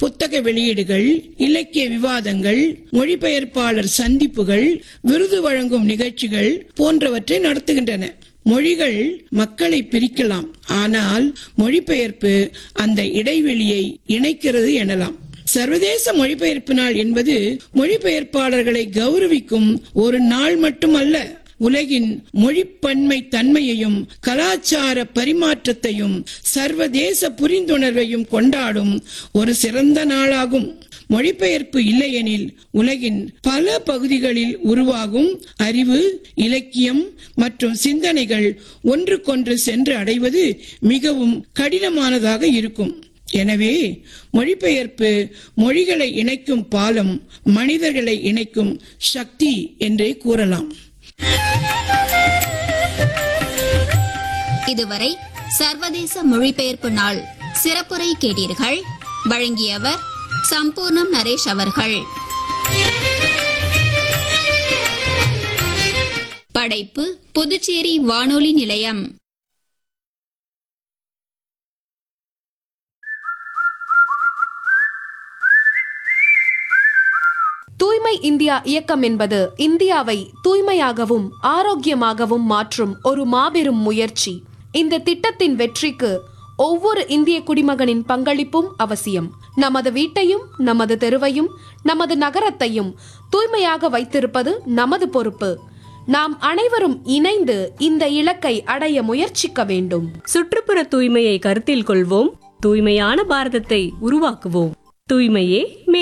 புத்தக வெளியீடுகள் இலக்கிய விவாதங்கள் மொழிபெயர்ப்பாளர் சந்திப்புகள் விருது வழங்கும் நிகழ்ச்சிகள் போன்றவற்றை நடத்துகின்றன மொழிகள் மக்களை பிரிக்கலாம் ஆனால் மொழிபெயர்ப்பு அந்த இடைவெளியை இணைக்கிறது எனலாம் சர்வதேச மொழிபெயர்ப்பு நாள் என்பது மொழிபெயர்ப்பாளர்களை கௌரவிக்கும் ஒரு நாள் மட்டுமல்ல உலகின் மொழிப்பன்மை தன்மையையும் கலாச்சார பரிமாற்றத்தையும் சர்வதேச புரிந்துணர்வையும் கொண்டாடும் ஒரு சிறந்த நாளாகும் மொழிபெயர்ப்பு இல்லையெனில் உலகின் பல பகுதிகளில் உருவாகும் அறிவு இலக்கியம் மற்றும் சிந்தனைகள் ஒன்றுக்கொன்று சென்று அடைவது மிகவும் கடினமானதாக இருக்கும் எனவே மொழிபெயர்ப்பு மொழிகளை இணைக்கும் பாலம் மனிதர்களை இணைக்கும் சக்தி என்றே கூறலாம் இதுவரை சர்வதேச மொழிபெயர்ப்பு நாள் சிறப்புரை கேட்டீர்கள் வழங்கியவர் சம்பூர்ணம் நரேஷ் அவர்கள் படைப்பு புதுச்சேரி வானொலி நிலையம் தூய்மை இந்தியா இயக்கம் என்பது இந்தியாவை தூய்மையாகவும் ஆரோக்கியமாகவும் மாற்றும் ஒரு மாபெரும் முயற்சி இந்த திட்டத்தின் வெற்றிக்கு ஒவ்வொரு இந்திய குடிமகனின் பங்களிப்பும் அவசியம் நமது வீட்டையும் நமது தெருவையும் நமது நகரத்தையும் தூய்மையாக வைத்திருப்பது நமது பொறுப்பு நாம் அனைவரும் இணைந்து இந்த இலக்கை அடைய முயற்சிக்க வேண்டும் சுற்றுப்புற தூய்மையை கருத்தில் கொள்வோம் தூய்மையான பாரதத்தை உருவாக்குவோம் தூய்மையே மே